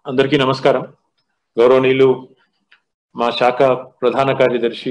అందరికీ నమస్కారం గౌరవనీయులు మా శాఖ ప్రధాన కార్యదర్శి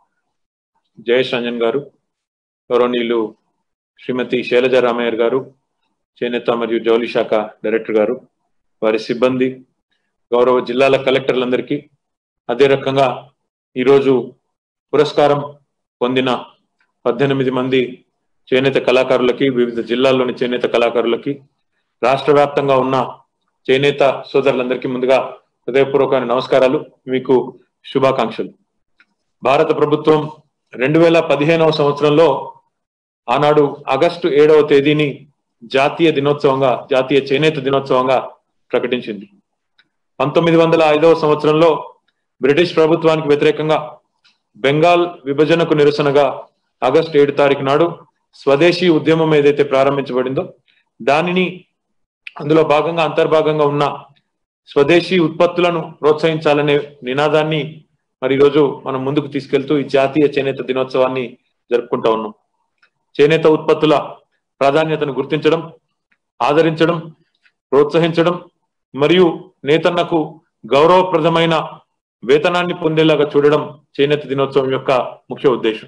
జయేష్ రంజన్ గారు గౌరవనీయులు శ్రీమతి శైలజ రామయ్యర్ గారు చేనేత మరియు జౌలి శాఖ డైరెక్టర్ గారు వారి సిబ్బంది గౌరవ జిల్లాల కలెక్టర్లందరికీ అదే రకంగా ఈరోజు పురస్కారం పొందిన పద్దెనిమిది మంది చేనేత కళాకారులకి వివిధ జిల్లాల్లోని చేనేత కళాకారులకి రాష్ట్ర వ్యాప్తంగా ఉన్న చేనేత సోదరులందరికీ ముందుగా హృదయపూర్వకమైన నమస్కారాలు మీకు శుభాకాంక్షలు భారత ప్రభుత్వం రెండు వేల పదిహేనవ సంవత్సరంలో ఆనాడు ఆగస్టు ఏడవ తేదీని జాతీయ దినోత్సవంగా జాతీయ చేనేత దినోత్సవంగా ప్రకటించింది పంతొమ్మిది వందల ఐదవ సంవత్సరంలో బ్రిటిష్ ప్రభుత్వానికి వ్యతిరేకంగా బెంగాల్ విభజనకు నిరసనగా ఆగస్టు ఏడు తారీఖు నాడు స్వదేశీ ఉద్యమం ఏదైతే ప్రారంభించబడిందో దానిని అందులో భాగంగా అంతర్భాగంగా ఉన్న స్వదేశీ ఉత్పత్తులను ప్రోత్సహించాలనే నినాదాన్ని మరి ఈరోజు మనం ముందుకు తీసుకెళ్తూ ఈ జాతీయ చేనేత దినోత్సవాన్ని జరుపుకుంటా ఉన్నాం చేనేత ఉత్పత్తుల ప్రాధాన్యతను గుర్తించడం ఆదరించడం ప్రోత్సహించడం మరియు నేతన్నకు గౌరవప్రదమైన వేతనాన్ని పొందేలాగా చూడడం చేనేత దినోత్సవం యొక్క ముఖ్య ఉద్దేశం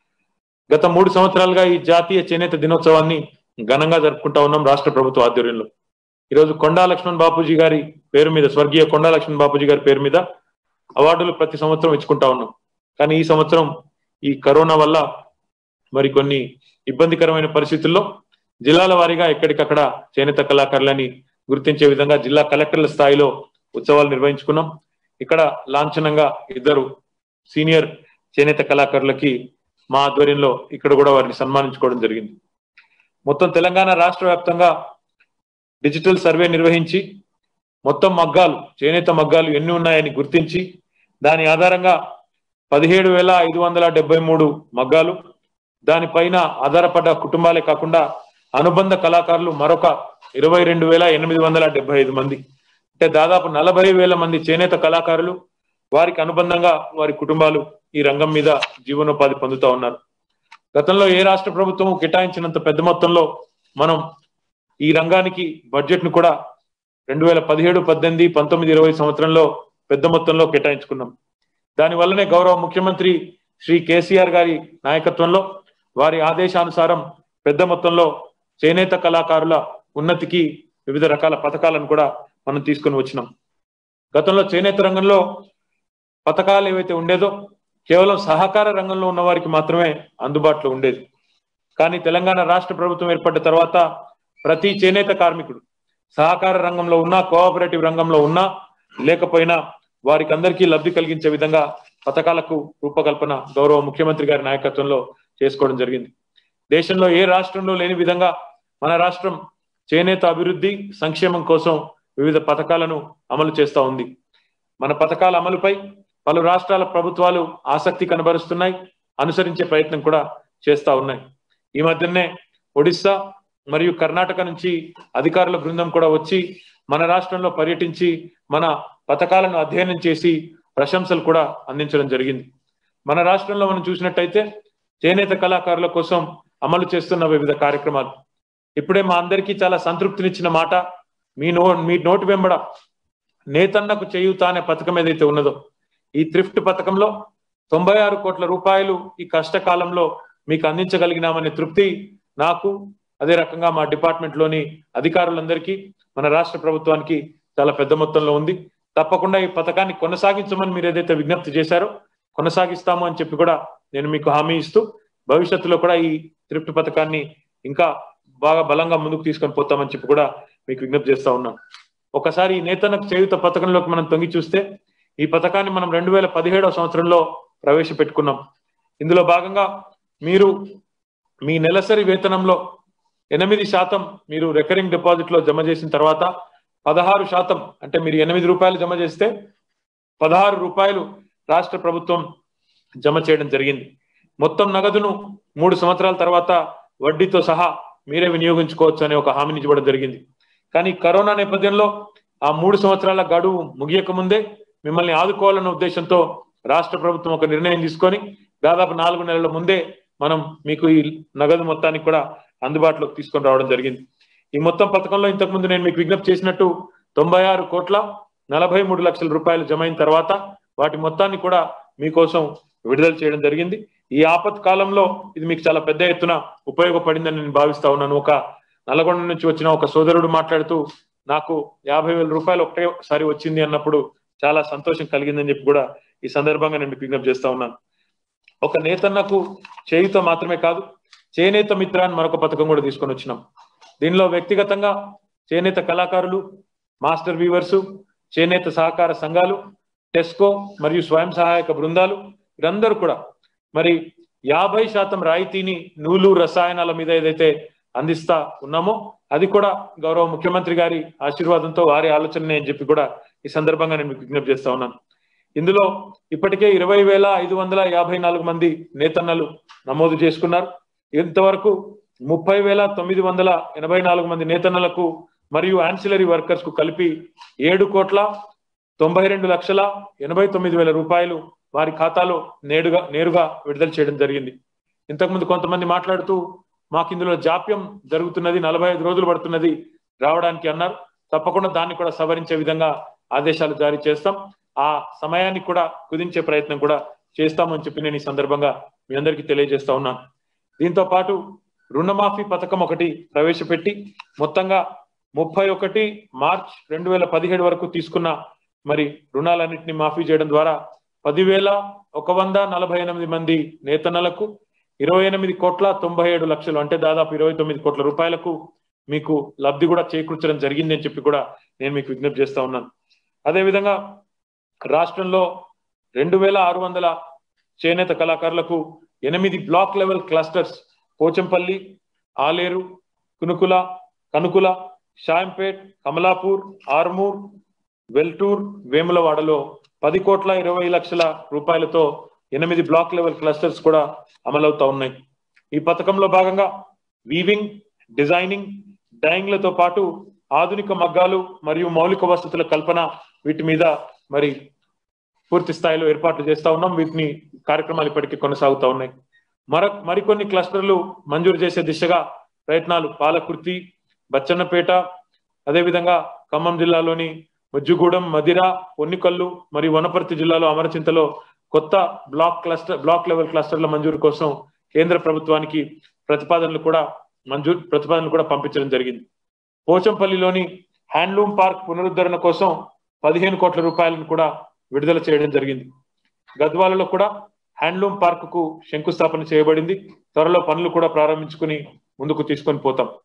గత మూడు సంవత్సరాలుగా ఈ జాతీయ చేనేత దినోత్సవాన్ని ఘనంగా జరుపుకుంటా ఉన్నాం రాష్ట్ర ప్రభుత్వ ఆధ్వర్యంలో ఈరోజు కొండా లక్ష్మణ్ బాపూజీ గారి పేరు మీద స్వర్గీయ కొండా లక్ష్మణ్ బాపూజీ గారి పేరు మీద అవార్డులు ప్రతి సంవత్సరం ఇచ్చుకుంటా ఉన్నాం కానీ ఈ సంవత్సరం ఈ కరోనా వల్ల మరి కొన్ని ఇబ్బందికరమైన పరిస్థితుల్లో జిల్లాల వారీగా ఎక్కడికక్కడ చేనేత కళాకారులని గుర్తించే విధంగా జిల్లా కలెక్టర్ల స్థాయిలో ఉత్సవాలు నిర్వహించుకున్నాం ఇక్కడ లాంఛనంగా ఇద్దరు సీనియర్ చేనేత కళాకారులకి మా ఆధ్వర్యంలో ఇక్కడ కూడా వారిని సన్మానించుకోవడం జరిగింది మొత్తం తెలంగాణ రాష్ట్ర వ్యాప్తంగా డిజిటల్ సర్వే నిర్వహించి మొత్తం మగ్గాలు చేనేత మగ్గాలు ఎన్ని ఉన్నాయని గుర్తించి దాని ఆధారంగా పదిహేడు వేల ఐదు వందల డెబ్బై మూడు మగ్గాలు దానిపైన ఆధారపడ్డ కుటుంబాలే కాకుండా అనుబంధ కళాకారులు మరొక ఇరవై రెండు వేల ఎనిమిది వందల డెబ్బై ఐదు మంది అంటే దాదాపు నలభై వేల మంది చేనేత కళాకారులు వారికి అనుబంధంగా వారి కుటుంబాలు ఈ రంగం మీద జీవనోపాధి పొందుతా ఉన్నారు గతంలో ఏ రాష్ట్ర ప్రభుత్వం కేటాయించినంత పెద్ద మొత్తంలో మనం ఈ రంగానికి బడ్జెట్ ను కూడా రెండు వేల పదిహేడు పద్దెనిమిది పంతొమ్మిది ఇరవై సంవత్సరంలో పెద్ద మొత్తంలో కేటాయించుకున్నాం దాని వల్లనే గౌరవ ముఖ్యమంత్రి శ్రీ కేసీఆర్ గారి నాయకత్వంలో వారి ఆదేశానుసారం పెద్ద మొత్తంలో చేనేత కళాకారుల ఉన్నతికి వివిధ రకాల పథకాలను కూడా మనం తీసుకొని వచ్చినాం గతంలో చేనేత రంగంలో పథకాలు ఏవైతే ఉండేదో కేవలం సహకార రంగంలో ఉన్న వారికి మాత్రమే అందుబాటులో ఉండేది కానీ తెలంగాణ రాష్ట్ర ప్రభుత్వం ఏర్పడ్డ తర్వాత ప్రతి చేనేత కార్మికుడు సహకార రంగంలో ఉన్నా కోఆపరేటివ్ రంగంలో ఉన్నా లేకపోయినా వారికి అందరికీ లబ్ధి కలిగించే విధంగా పథకాలకు రూపకల్పన గౌరవ ముఖ్యమంత్రి గారి నాయకత్వంలో చేసుకోవడం జరిగింది దేశంలో ఏ రాష్ట్రంలో లేని విధంగా మన రాష్ట్రం చేనేత అభివృద్ధి సంక్షేమం కోసం వివిధ పథకాలను అమలు చేస్తా ఉంది మన పథకాల అమలుపై పలు రాష్ట్రాల ప్రభుత్వాలు ఆసక్తి కనబరుస్తున్నాయి అనుసరించే ప్రయత్నం కూడా చేస్తా ఉన్నాయి ఈ మధ్యనే ఒడిస్సా మరియు కర్ణాటక నుంచి అధికారుల బృందం కూడా వచ్చి మన రాష్ట్రంలో పర్యటించి మన పథకాలను అధ్యయనం చేసి ప్రశంసలు కూడా అందించడం జరిగింది మన రాష్ట్రంలో మనం చూసినట్టయితే చేనేత కళాకారుల కోసం అమలు చేస్తున్న వివిధ కార్యక్రమాలు ఇప్పుడే మా అందరికీ చాలా సంతృప్తినిచ్చిన మాట మీ నో మీ నోటి వెంబడ నేతన్నకు చేయూత అనే పథకం ఏదైతే ఉన్నదో ఈ థ్రిఫ్ట్ పథకంలో తొంభై ఆరు కోట్ల రూపాయలు ఈ కష్టకాలంలో మీకు అందించగలిగినామనే తృప్తి నాకు అదే రకంగా మా డిపార్ట్మెంట్ లోని అధికారులందరికీ మన రాష్ట్ర ప్రభుత్వానికి చాలా పెద్ద మొత్తంలో ఉంది తప్పకుండా ఈ పథకాన్ని కొనసాగించమని మీరు ఏదైతే విజ్ఞప్తి చేశారో కొనసాగిస్తాము అని చెప్పి కూడా నేను మీకు హామీ ఇస్తూ భవిష్యత్తులో కూడా ఈ థ్రిఫ్ట్ పథకాన్ని ఇంకా బాగా బలంగా ముందుకు తీసుకొని పోతామని చెప్పి కూడా మీకు విజ్ఞప్తి చేస్తా ఉన్నాను ఒకసారి ఈ నేతన్నకు చేయుత పథకంలోకి మనం తొంగి చూస్తే ఈ పథకాన్ని మనం రెండు వేల పదిహేడవ సంవత్సరంలో ప్రవేశపెట్టుకున్నాం ఇందులో భాగంగా మీరు మీ నెలసరి వేతనంలో ఎనిమిది శాతం మీరు రికరింగ్ డిపాజిట్ లో జమ చేసిన తర్వాత పదహారు శాతం అంటే మీరు ఎనిమిది రూపాయలు జమ చేస్తే పదహారు రూపాయలు రాష్ట్ర ప్రభుత్వం జమ చేయడం జరిగింది మొత్తం నగదును మూడు సంవత్సరాల తర్వాత వడ్డీతో సహా మీరే వినియోగించుకోవచ్చు అనే ఒక హామీని ఇవ్వడం జరిగింది కానీ కరోనా నేపథ్యంలో ఆ మూడు సంవత్సరాల గడువు ముగియక ముందే మిమ్మల్ని ఆదుకోవాలన్న ఉద్దేశంతో రాష్ట్ర ప్రభుత్వం ఒక నిర్ణయం తీసుకొని దాదాపు నాలుగు నెలల ముందే మనం మీకు ఈ నగదు మొత్తానికి కూడా అందుబాటులోకి తీసుకొని రావడం జరిగింది ఈ మొత్తం పథకంలో ఇంతకుముందు నేను మీకు విజ్ఞప్తి చేసినట్టు తొంభై ఆరు కోట్ల నలభై మూడు లక్షల రూపాయలు జమ అయిన తర్వాత వాటి మొత్తాన్ని కూడా మీకోసం విడుదల చేయడం జరిగింది ఈ ఆపత్ కాలంలో ఇది మీకు చాలా పెద్ద ఎత్తున ఉపయోగపడిందని నేను భావిస్తా ఉన్నాను ఒక నల్గొండ నుంచి వచ్చిన ఒక సోదరుడు మాట్లాడుతూ నాకు యాభై వేల రూపాయలు ఒకటేసారి వచ్చింది అన్నప్పుడు చాలా సంతోషం కలిగిందని చెప్పి కూడా ఈ సందర్భంగా నేను మీకు విజ్ఞప్తి చేస్తా ఉన్నాను ఒక నేతన్నకు చేయుత మాత్రమే కాదు చేనేత మిత్ర అని మరొక పథకం కూడా తీసుకొని వచ్చినాం దీనిలో వ్యక్తిగతంగా చేనేత కళాకారులు మాస్టర్ వీవర్స్ చేనేత సహకార సంఘాలు టెస్కో మరియు స్వయం సహాయక బృందాలు వీరందరూ కూడా మరి యాభై శాతం రాయితీని నూలు రసాయనాల మీద ఏదైతే అందిస్తా ఉన్నామో అది కూడా గౌరవ ముఖ్యమంత్రి గారి ఆశీర్వాదంతో వారి ఆలోచననే అని చెప్పి కూడా ఈ సందర్భంగా నేను మీకు విజ్ఞప్తి చేస్తా ఉన్నాను ఇందులో ఇప్పటికే ఇరవై వేల ఐదు వందల యాభై నాలుగు మంది నేతన్నలు నమోదు చేసుకున్నారు ఇంతవరకు ముప్పై వేల తొమ్మిది వందల ఎనభై నాలుగు మంది నేతన్నలకు మరియు ఆన్సిలరీ వర్కర్స్ కు కలిపి ఏడు కోట్ల తొంభై రెండు లక్షల ఎనభై తొమ్మిది వేల రూపాయలు వారి ఖాతాలో నేరుగా నేరుగా విడుదల చేయడం జరిగింది ఇంతకుముందు కొంతమంది మాట్లాడుతూ మాకు ఇందులో జాప్యం జరుగుతున్నది నలభై ఐదు రోజులు పడుతున్నది రావడానికి అన్నారు తప్పకుండా దాన్ని కూడా సవరించే విధంగా ఆదేశాలు జారీ చేస్తాం ఆ సమయాన్ని కూడా కుదించే ప్రయత్నం కూడా చేస్తామని చెప్పి నేను ఈ సందర్భంగా మీ అందరికీ తెలియజేస్తా ఉన్నాను దీంతో పాటు రుణమాఫీ పథకం ఒకటి ప్రవేశపెట్టి మొత్తంగా ముప్పై ఒకటి మార్చ్ రెండు వేల పదిహేడు వరకు తీసుకున్న మరి రుణాలన్నింటినీ మాఫీ చేయడం ద్వారా పదివేల ఒక వంద నలభై ఎనిమిది మంది నేతన్నలకు ఇరవై ఎనిమిది కోట్ల తొంభై ఏడు లక్షలు అంటే దాదాపు ఇరవై తొమ్మిది కోట్ల రూపాయలకు మీకు లబ్ధి కూడా చేకూర్చడం జరిగింది అని చెప్పి కూడా నేను మీకు విజ్ఞప్తి చేస్తా ఉన్నాను అదేవిధంగా రాష్ట్రంలో రెండు వేల ఆరు వందల చేనేత కళాకారులకు ఎనిమిది block level clusters Pochampally Aleru Kunukula Kanukula Shayampet Kamalapur Armoor Veltur వేములవాడలో పది కోట్ల ఇరవై లక్షల రూపాయలతో ఎనిమిది బ్లాక్ లెవెల్ క్లస్టర్స్ కూడా అమలవుతా ఉన్నాయి ఈ పథకంలో భాగంగా వీవింగ్ డిజైనింగ్ డైయింగ్లతో పాటు ఆధునిక మగ్గాలు మరియు మౌలిక వసతుల కల్పన వీటి మీద మరి పూర్తి స్థాయిలో ఏర్పాట్లు చేస్తా ఉన్నాం వీటిని కార్యక్రమాలు ఇప్పటికీ కొనసాగుతా ఉన్నాయి మర మరికొన్ని క్లస్టర్లు మంజూరు చేసే దిశగా ప్రయత్నాలు పాలకుర్తి బచ్చన్నపేట అదేవిధంగా ఖమ్మం జిల్లాలోని ముజ్జుగూడెం మదిర పొన్నికల్లు మరియు వనపర్తి జిల్లాలో అమరచింతలో కొత్త బ్లాక్ క్లస్టర్ బ్లాక్ లెవెల్ క్లస్టర్ల మంజూరు కోసం కేంద్ర ప్రభుత్వానికి ప్రతిపాదనలు కూడా మంజూరు ప్రతిపాదనలు కూడా పంపించడం జరిగింది పోచంపల్లిలోని హ్యాండ్లూమ్ పార్క్ పునరుద్ధరణ కోసం పదిహేను కోట్ల రూపాయలను కూడా విడుదల చేయడం జరిగింది గద్వాలలో కూడా హ్యాండ్లూమ్ పార్క్ కు శంకుస్థాపన చేయబడింది త్వరలో పనులు కూడా ప్రారంభించుకుని ముందుకు తీసుకొని పోతాం